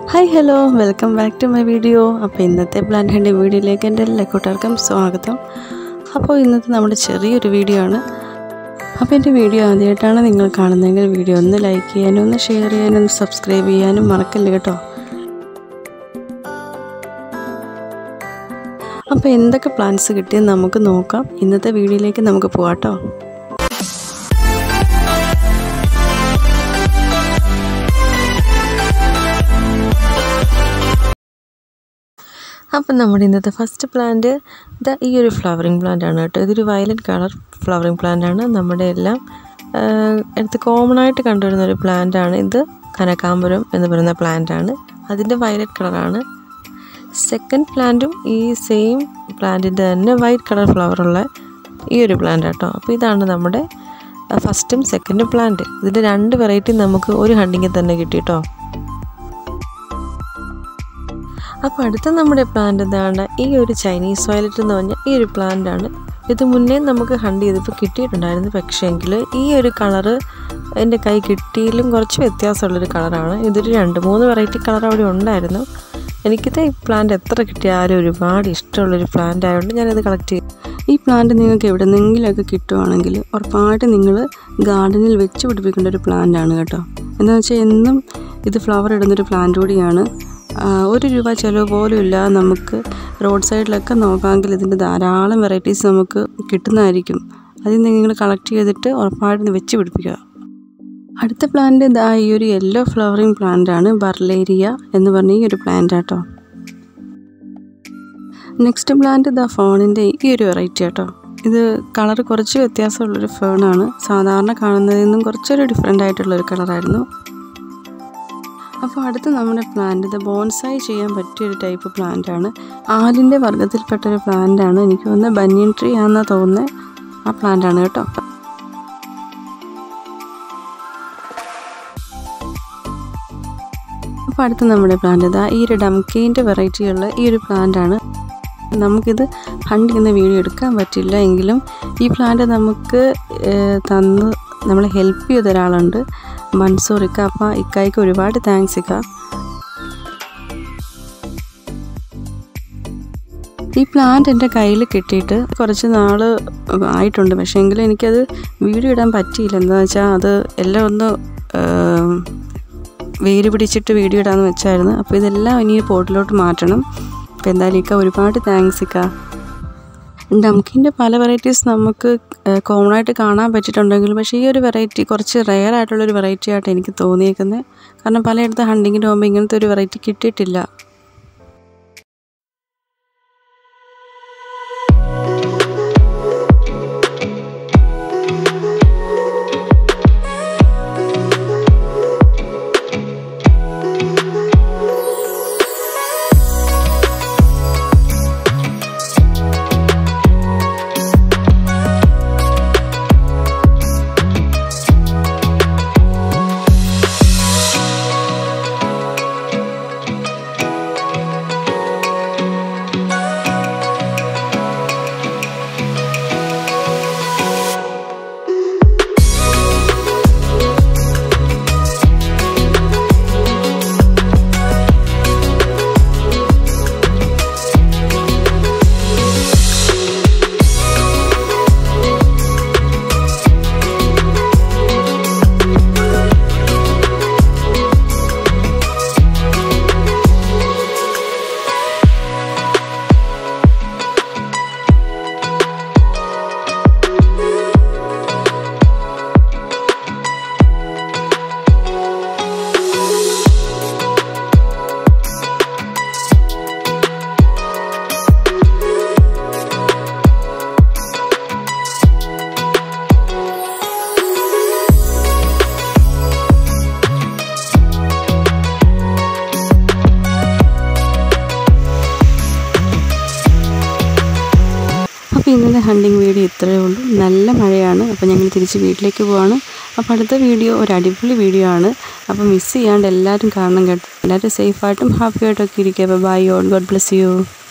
hi hello welcome back to my video അപ്പോൾ ഇന്നത്തെ plant ഹണ്ടി വീഡിയോയിലേക്ക് എൻ്റെ എല്ലാ കൂട്ടുകാർക്കും സ്വാഗതം അപ്പോൾ ഇന്നത്തെ നമ്മുടെ ചെറിയൊരു വീഡിയോ ആണ് അപ്പോൾ എൻ്റെ വീഡിയോ ആദ്യമായിട്ടാണ് നിങ്ങൾ കാണുന്നതെങ്കിൽ വീഡിയോ ഒന്ന് ലൈക്ക് ചെയ്യാനും ഒന്ന് ഷെയർ ചെയ്യാനും ഒന്ന് സബ്സ്ക്രൈബ് ചെയ്യാനും മറക്കല്ല കേട്ടോ അപ്പോൾ എന്തൊക്കെ പ്ലാന്റ്സ് കിട്ടിയെന്ന് നമുക്ക് നോക്കാം ഇന്നത്തെ വീഡിയോയിലേക്ക് നമുക്ക് പോകാം കേട്ടോ അപ്പം നമ്മുടെ ഇന്നത്തെ ഫസ്റ്റ് പ്ലാന്റ് ഇതാ ഈ ഒരു ഫ്ലവറിങ് പ്ലാന്റ് ആണ് കേട്ടോ ഇതൊരു വയലറ്റ് കളർ ഫ്ലവറിങ് പ്ലാന്റ് ആണ് നമ്മുടെ എല്ലാം അടുത്ത് കോമൺ ആയിട്ട് കണ്ടുവരുന്ന ഒരു പ്ലാന്റ് ആണ് ഇത് കനകാമ്പരം എന്ന് പറയുന്ന പ്ലാന്റ് ആണ് അതിൻ്റെ വയലറ്റ് കളറാണ് സെക്കൻഡ് പ്ലാന്റും ഈ സെയിം പ്ലാന്റിൻ്റെ തന്നെ വൈറ്റ് കളർ ഫ്ലവറുള്ള ഈ ഒരു പ്ലാന്റ് കേട്ടോ അപ്പോൾ ഇതാണ് നമ്മുടെ ഫസ്റ്റും സെക്കൻഡും പ്ലാന്റ് ഇതിൻ്റെ രണ്ട് വെറൈറ്റി നമുക്ക് ഒരു ഹണ്ടിങ്ങിൽ തന്നെ കിട്ടി കേട്ടോ അപ്പോൾ അടുത്ത നമ്മുടെ പ്ലാന്റ് എന്താണ് ഈ ഒരു ചൈനീസ് വയലറ്റ് എന്ന് പറഞ്ഞാൽ ഈ ഒരു പ്ലാന്റ് ആണ് ഇത് മുന്നേ നമുക്ക് ഹണ്ട് ചെയ്തപ്പോൾ കിട്ടിയിട്ടുണ്ടായിരുന്നു പക്ഷേങ്കിൽ ഈ ഒരു കളറ് എൻ്റെ കൈ കിട്ടിയിലും കുറച്ച് വ്യത്യാസമുള്ളൊരു കളറാണ് ഇതൊരു രണ്ട് മൂന്ന് വെറൈറ്റി കളർ അവിടെ ഉണ്ടായിരുന്നു എനിക്കിത് ഈ പ്ലാന്റ് എത്ര കിട്ടിയാലും ഒരുപാട് ഇഷ്ടമുള്ളൊരു പ്ലാന്റ് ആയതുകൊണ്ട് ഞാനത് കളക്ട് ചെയ്യും ഈ പ്ലാന്റ് നിങ്ങൾക്ക് എവിടെന്നെങ്കിലുമൊക്കെ കിട്ടുവാണെങ്കിൽ ഉറപ്പായിട്ട് നിങ്ങൾ ഗാർഡനിൽ വെച്ച് പിടിപ്പിക്കേണ്ട ഒരു പ്ലാന്റ് ആണ് കേട്ടോ എന്താണെന്ന് വെച്ചാൽ എന്നും ഇത് ഫ്ലവർ ഇടുന്നൊരു പ്ലാന്റ് കൂടിയാണ് ഒരു രൂപ ചിലവ് പോലും ഇല്ല നമുക്ക് റോഡ് സൈഡിലൊക്കെ നോക്കാമെങ്കിൽ ഇതിൻ്റെ ധാരാളം വെറൈറ്റീസ് നമുക്ക് കിട്ടുന്നതായിരിക്കും അതിൽ നിന്ന് നിങ്ങൾ കളക്ട് ചെയ്തിട്ട് ഉറപ്പായിട്ട് വെച്ച് പിടിപ്പിക്കുക അടുത്ത പ്ലാന്റ് ഇതാ ഈ ഒരു യെല്ലോ ഫ്ലവറിങ് പ്ലാന്റ് ആണ് ബർലേരിയ എന്ന് പറഞ്ഞ ഈ ഒരു പ്ലാന്റ് ആട്ടോ നെക്സ്റ്റ് പ്ലാന്റ് ഇതാ ഫോണിൻ്റെ ഈ ഒരു വെറൈറ്റി ആട്ടോ ഇത് കളർ കുറച്ച് വ്യത്യാസമുള്ളൊരു ഫേണാണ് സാധാരണ കാണുന്നതിൽ നിന്നും കുറച്ചൊരു ഡിഫറെൻ്റ് ആയിട്ടുള്ളൊരു കളറായിരുന്നു അപ്പോൾ അടുത്ത് നമ്മുടെ പ്ലാന്റ് ഇത് ബോൺസായി ചെയ്യാൻ പറ്റിയൊരു ടൈപ്പ് പ്ലാന്റ് ആണ് ആലിൻ്റെ വർഗ്ഗത്തിൽപ്പെട്ടൊരു പ്ലാന്റ് ആണ് എനിക്ക് തോന്നുന്നത് ബനിയൻ ട്രീ ആണെന്നാണ് തോന്നുന്നത് ആ പ്ലാന്റ് ആണ് കേട്ടോ അപ്പോൾ അടുത്ത് നമ്മുടെ പ്ലാന്റ് ഇതാ ഈ ഒരു ഡംകെയിൻ്റെ വെറൈറ്റിയുള്ള ഈ ഒരു പ്ലാന്റ് ആണ് നമുക്കിത് ഹണ്ട് ചെയ്യുന്ന വീഡിയോ എടുക്കാൻ പറ്റില്ല എങ്കിലും ഈ പ്ലാന്റ് നമുക്ക് തന്ന് നമ്മളെ ഹെൽപ്പ് ചെയ്ത ഒരാളുണ്ട് മൻസൂർ ഇക്ക അപ്പം ഇക്കായ്ക്ക് ഒരുപാട് താങ്ക്സ് ഇക്ക ഈ പ്ലാന്റ് എൻ്റെ കയ്യിൽ കിട്ടിയിട്ട് കുറച്ച് നാൾ ആയിട്ടുണ്ട് പക്ഷേ എങ്കിലും എനിക്കത് വീഡിയോ ഇടാൻ പറ്റിയില്ല എന്താണെന്ന് വെച്ചാൽ അത് എല്ലാം ഒന്ന് വേര് പിടിച്ചിട്ട് വീഡിയോ ഇടാമെന്ന് വെച്ചായിരുന്നു അപ്പോൾ ഇതെല്ലാം ഇനി പോട്ടിലോട്ട് മാറ്റണം അപ്പോൾ എന്തായാലും ഇക്ക ഒരുപാട് താങ്ക്സ് ഇക്ക ഡംകിൻ്റെ പല വെറൈറ്റീസ് നമുക്ക് കോമൺ ആയിട്ട് കാണാൻ പറ്റിയിട്ടുണ്ടെങ്കിലും പക്ഷേ ഈ ഒരു വെറൈറ്റി കുറച്ച് റെയർ ആയിട്ടുള്ളൊരു വെറൈറ്റി ആയിട്ട് എനിക്ക് തോന്നിയേക്കുന്നത് കാരണം പലയിടത്ത് ഹണ്ടിങ്ങിന് പോകുമ്പോൾ ഇങ്ങനത്തെ ഒരു വെറൈറ്റി കിട്ടിയിട്ടില്ല അപ്പോൾ ഇന്നത്തെ ഹണ്ടിങ് വീഡിയോ ഇത്രയേ ഉള്ളൂ നല്ല മഴയാണ് അപ്പോൾ ഞങ്ങൾ തിരിച്ച് വീട്ടിലേക്ക് പോവാണ് അപ്പോൾ അടുത്ത വീഡിയോ ഒരു അടിപൊളി വീഡിയോ ആണ് അപ്പോൾ മിസ് ചെയ്യാണ്ട് എല്ലാവരും കാണണം കേട്ടോ എല്ലാവരും സേഫായിട്ടും ഹാപ്പി ആയിട്ടൊക്കെ ഇരിക്കുക bye all God bless U